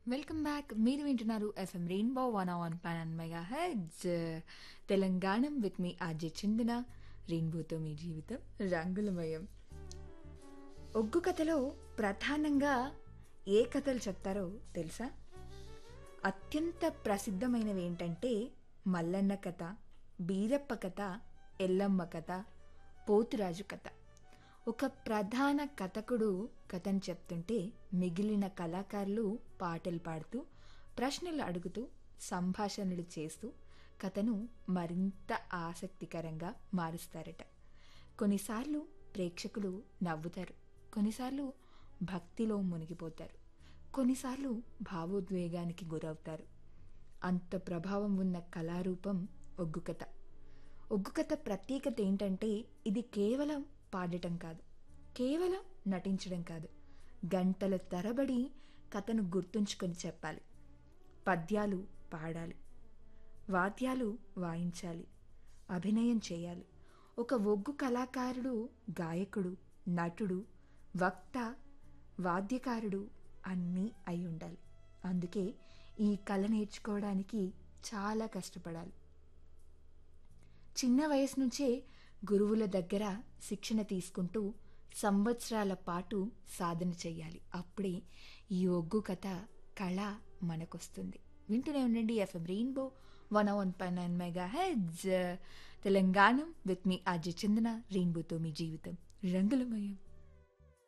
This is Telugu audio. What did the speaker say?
వెల్కమ్ బ్యాక్ మీరు వింటున్నారు ఎఫ్ఎం రెయిన్బో వన్ వన్ పాన్ మెగా హెడ్స్ తెలంగాణ విత్ మీ ఆర్జే చిందిన రెయిన్బోతో మీ జీవితం రంగులమయం ఒగ్గు కథలో ప్రధానంగా ఏ కథలు చెప్తారో తెలుసా అత్యంత ప్రసిద్ధమైనవి ఏంటంటే మల్లన్న కథ బీరప్ప కథ ఎల్లమ్మ కథ పోతురాజు కథ ఒక ప్రధాన కథకుడు కథను చెప్తుంటే మిగిలిన కళాకారులు పాటలు పాడుతూ ప్రశ్నలు అడుగుతూ సంభాషణలు చేస్తూ కథను మరింత ఆసక్తికరంగా మారుస్తారట కొన్నిసార్లు ప్రేక్షకులు నవ్వుతారు కొన్నిసార్లు భక్తిలో మునిగిపోతారు కొన్నిసార్లు భావోద్వేగానికి గురవుతారు అంత ప్రభావం ఉన్న కళారూపం ఒగ్గు కథ ఒగ్గు కథ ప్రత్యేకత ఏంటంటే ఇది కేవలం పాడటం కాదు కేవలం నటించడం కాదు గంటల తరబడి కథను గుర్తుంచుకొని చెప్పాలి పద్యాలు పాడాలి వాద్యాలు వాయించాలి అభినయం చేయాలి ఒక ఒగ్గు కళాకారుడు గాయకుడు నటుడు వక్త వాద్యకారుడు అన్నీ అయి ఉండాలి అందుకే ఈ కళ నేర్చుకోవడానికి చాలా కష్టపడాలి చిన్న వయసు నుంచే గురువుల దగ్గర శిక్షణ తీసుకుంటూ సంవత్సరాల పాటు సాధన చేయాలి అప్పుడే ఈ ఒగ్గు కథ కళ మనకొస్తుంది వింటూనే ఉండండి ఎఫ్ఎం రెయిన్బో వన్ వన్ పై nine mega heads Telangana with మీ అజయ్ చందన రెయిన్బోతో మీ జీవితం రంగులమయం